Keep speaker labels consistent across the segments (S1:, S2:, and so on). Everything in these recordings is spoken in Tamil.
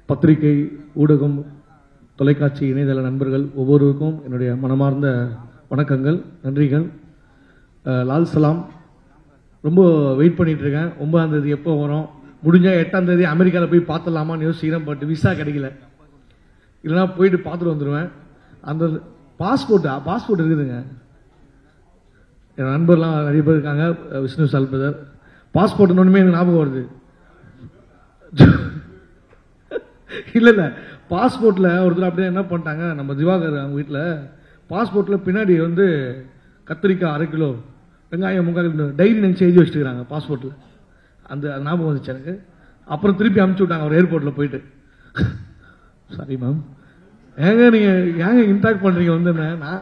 S1: பத்திரிகை ஊடகம் தொலைக்காட்சி இணையதள நண்பர்கள் ஒவ்வொருவருக்கும் என்னுடைய மனமார்ந்த வணக்கங்கள் நன்றிகள் அஹ், லால் சலாம் ரொம்ப வெயிட் பண்ணிட்டு இருக்கேன் ஒன்பதாம் தேதி எப்போ வரும் முடிஞ்சா எட்டாம் தேதி அமெரிக்காவில் போய் பார்த்துடலாமான்னு யோசிக்கிறேன் பட் விசா கிடைக்கல இல்லைன்னா போயிட்டு பார்த்துட்டு வந்துடுவேன் அந்த பாஸ்போர்ட் பாஸ்போர்ட் இருக்குதுங்க என் நண்பர்லாம் நிறைய பேர் இருக்காங்க அஹ் விஷ்ணு சால் பிரதர் பாஸ்போர்ட் ஒன்றுமே எனக்கு ஞாபகம் வருது இல்ல இல்ல பாஸ்போர்ட்ல ஒருத்தர் அப்படியே என்ன பண்ணிட்டாங்க நம்ம திவாகர் அவங்க வீட்டில் பாஸ்போர்ட்ல பின்னாடி வந்து கத்திரிக்காய் அரை கிலோ வெங்காயம் முக்கால் கிலோ டைரி நினைச்சு எழுதி வச்சுருக்காங்க பாஸ்போர்ட்ல அந்த அது ஞாபகம் வந்துச்சு எனக்கு அப்புறம் திருப்பி அனுப்பிச்சு விட்டாங்க அவர் ஏர்போர்ட்ல போயிட்டு சாரி மேம் ஏங்க நீங்க ஏங்க இன்டாக்ட் பண்றீங்க வந்து என்ன நான்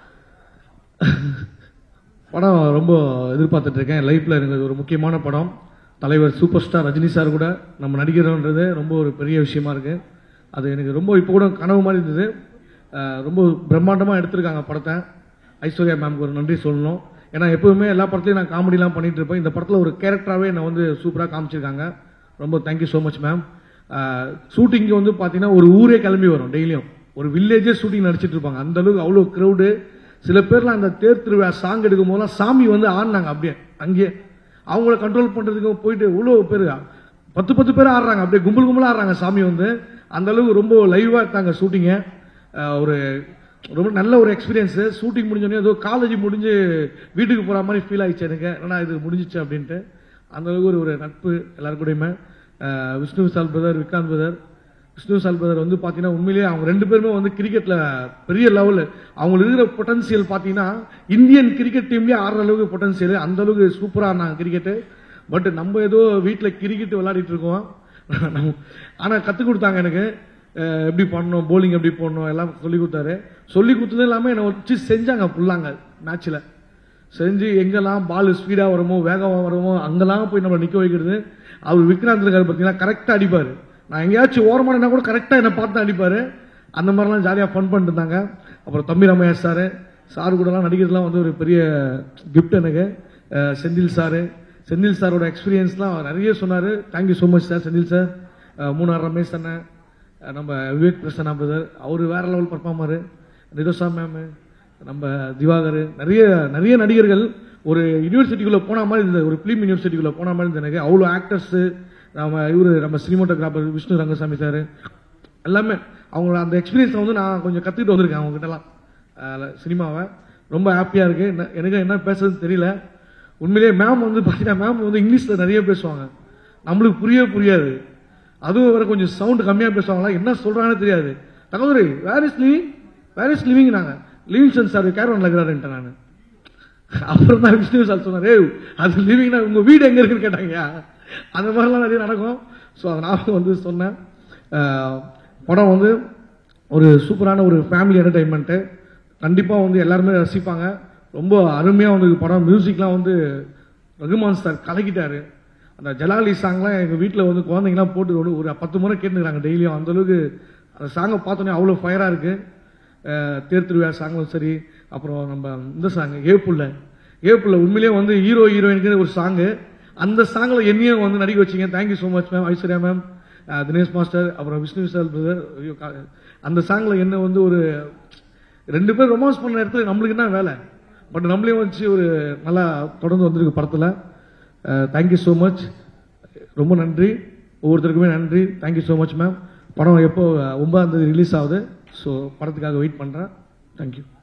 S1: படம் ரொம்ப எதிர்பார்த்துட்டு இருக்கேன் லைஃப்ல எனக்கு அது ஒரு முக்கியமான படம் தலைவர் சூப்பர் ஸ்டார் ரஜினி சார் கூட நம்ம நடிக்கிறோன்றது ரொம்ப ஒரு பெரிய விஷயமா இருக்கு அது எனக்கு ரொம்ப இப்போ கூட கனவு மாதிரி இருந்தது அஹ் ரொம்ப பிரம்மாண்டமா எடுத்திருக்காங்க படத்தை ஐஸ்வர்யா மேம்க்கு ஒரு நன்றி சொல்லணும் ஏன்னா எப்பவுமே எல்லா படத்துலையும் நான் காமெடிலாம் பண்ணிட்டு இருப்பேன் இந்த படத்தில் ஒரு கேரக்டராகவே என்னை வந்து சூப்பராக காமிச்சிருக்காங்க ரொம்ப தேங்க்யூ ஸோ மச் மேம் ஷூட்டிங்க்கு வந்து பார்த்தீங்கன்னா ஒரு ஊரே கிளம்பி வரும் டெய்லியும் ஒரு வில்லேஜே ஷூட்டிங் நடிச்சிட்டு இருப்பாங்க அந்த அளவுக்கு அவ்வளோ க்ரௌடு சில பேர்லாம் அந்த தேர் திருவிழா சாங் எடுக்கும் போதெல்லாம் சாமி வந்து ஆடினாங்க அப்படியே அங்கேயே அவங்கள கண்ட்ரோல் பண்றதுக்கு போயிட்டு இவ்வளோ பேர் பத்து பத்து பேர் ஆடுறாங்க அப்படியே கும்பல் கும்பலா ஆடுறாங்க சாமி வந்து அந்த அளவுக்கு ரொம்ப லைவா எடுத்தாங்க ஷூட்டிங்க ஒரு ரொம்ப நல்ல ஒரு எக்ஸ்பீரியன்ஸ் ஷூட்டிங் முடிஞ்சோடனே ஏதோ காலேஜ் முடிஞ்சு வீட்டுக்கு போற மாதிரி ஃபீல் ஆயிடுச்சு எனக்கு ஏன்னா இது முடிஞ்சிச்சு அப்படின்ட்டு அந்த அளவுக்கு ஒரு ஒரு நட்பு எல்லாரும் கூடயுமே அஹ் Vishnu Vishal brother Vikranth brother Vishnu Vishal brother வந்து பாத்தீங்கன்னா உண்மையிலேயே அவங்க ரெண்டு பேருமே வந்து கிரிக்கெட்ல பெரிய லெவல் அவங்களுக்கு இருக்கிற பொட்டன்சியல் பாத்தீங்கன்னா இந்தியன் கிரிக்கெட் டீம்லயே ஆடுற அளவுக்கு பொட்டன்சியல் அந்த அளவுக்கு சூப்பரா ஆனாங்க கிரிக்கெட் பட் நம்ம ஏதோ வீட்டில் கிரிக்கெட் விளையாடிட்டு இருக்கோம் நம்ம- ஆனா கத்து கொடுத்தாங்க எனக்கு அஹ் எப்படி பண்ணணும் போலிங் எப்படி போடணும் எல்லாம் சொல்லி கொடுத்தாரு சொல்லி கொடுத்தது இல்லாம என்னை வச்சு செஞ்சாங்க ஃபுல்லாங்க மேட்ச்ல செஞ்சு எங்கெல்லாம் பால் ஸ்பீடா வருமோ வேகமா வருமோ அங்கெல்லாம் போய் நம்ம நிக்க வைக்கிறது அவர் விக்ராந்த் இருக்காரு பார்த்தீங்கன்னா கரெக்டா அடிப்பாரு நான் எங்கேயாச்சும் ஓரமானா கூட கரெக்டா என்ன பார்த்து அடிப்பாரு அந்த மாதிரிலாம் ஜாலியா ஃபன் பண்ணிட்டு இருந்தாங்க அப்புறம் தம்பி ரமையா சார் சார் கூடலாம் நடிக்கிறதுலாம் வந்து ஒரு பெரிய கிஃப்ட் எனக்கு அஹ் செந்தில் சார் செந்தில் சாரோட எக்ஸ்பீரியன்ஸ்லாம் நிறைய சொன்னாரு thank you so much sir Senthil sir Munnar Ramesh அண்ணன் அஹ் நம்ம விவேக் பிரசன்னா பிரதர் அவர் வேற லெவல் பர்ஃபார்மர் நிரோசா மேம் நம்ம திவாகர் நிறைய நிறைய நடிகர்கள் ஒரு யூனிவர்சிட்டிக்குள்ள போன மாதிரி இருந்தது ஒரு பிலிம் யூனிவர்சிட்டிக்குள்ள போன மாதிரி இருந்தது எனக்கு அவ்வளோ ஆக்டர்ஸ் நம்ம இவரு நம்ம சினிமோட்டோகிராஃபர் விஷ்ணு ரங்கசாமி சார் எல்லாமே அவங்களோட அந்த எக்ஸ்பீரியன்ஸ் வந்து நான் கொஞ்சம் கத்துக்கிட்டு வந்திருக்கேன் அவங்க கிட்டலாம் அஹ் சினிமாவை ரொம்ப ஹாப்பியா இருக்கு என்ன- எனக்கு என்ன பேசுறதுன்னு தெரியல உண்மையிலேயே மேம் வந்து பார்த்தீங்கன்னா மேம் வந்து இங்கிலீஷ்ல நிறைய பேசுவாங்க நம்மளுக்கு புரியவே புரியாது அதுவும் வேற கொஞ்சம் சவுண்ட் கம்மியா பேசுவாங்களா என்ன சொல்றாங்கன்னு தெரியாது தகவல் where is living where is living நாங்க லிவிங்ஸ்டன் சார் கேரவன்ல இருக்கிறாருன்ட்டேன் நான் அப்புறம் தான் விஷ்ணு சார் சொன்னார் ஏய் அது லிவிங்னா உங்க வீடு எங்க இருக்குன்னு கேட்டாங்க அந்த மாதிரிலாம் நிறைய நடக்கும் ஸோ அதனால வந்து சொன்னேன் அஹ், படம் வந்து ஒரு சூப்பரான ஒரு ஃபேமிலி என்டர்டைன்மெண்ட்டு கண்டிப்பாக வந்து எல்லாருமே ரசிப்பாங்க ரொம்ப அருமையாக வந்து படம் மியூசிக்லாம் வந்து ரகுமான் சார் கலக்கிட்டாரு அந்த ஜலாலி சாங்லாம் எங்கள் வீட்டில் வந்து குழந்தைங்கலாம் போட்டு ஒரு ஒரு பத்து முறை கேட்டுக்கிறாங்க டெய்லியும் அந்த அளவுக்கு அந்த சாங்கை பார்த்தோன்னே அவ்வளோ ஃபயராக இருக்கு அஹ் தேர் திருவிழா சாங்கும் சரி அப்புறம் நம்ம இந்த சாங் ஏப்புள்ள ஏப்புள்ள உண்மையிலேயே வந்து ஹீரோ ஹீரோயினுக்கு ஒரு சாங்கு அந்த சாங்ல என்னையும் வந்து நடிக்க வச்சீங்க thank you so much ma'am Aishwarya ma'am Dinesh master அப்புறம் விஷ்ணு விசால் பிரதர் ஐயோ, கா- அந்த சாங்ல என்ன வந்து ஒரு ரெண்டு பேர் ரொமான்ஸ் பண்ண இடத்துல நம்மளுக்கு என்ன வேலை பட் நம்மளையும் வச்சு ஒரு நல்லா தொடர்ந்து வந்திருக்கு படத்துல தேங்க்யூ ஸோ மச் ரொம்ப நன்றி ஒவ்வொருத்தருக்குமே நன்றி தேங்க்யூ ஸோ மச் மேம் படம் எப்போ அஹ், ஒன்பதாம் தேதி ரிலீஸ் ஆகுது ஸோ படத்துக்காக வெயிட் பண்றேன் தேங்க்யூ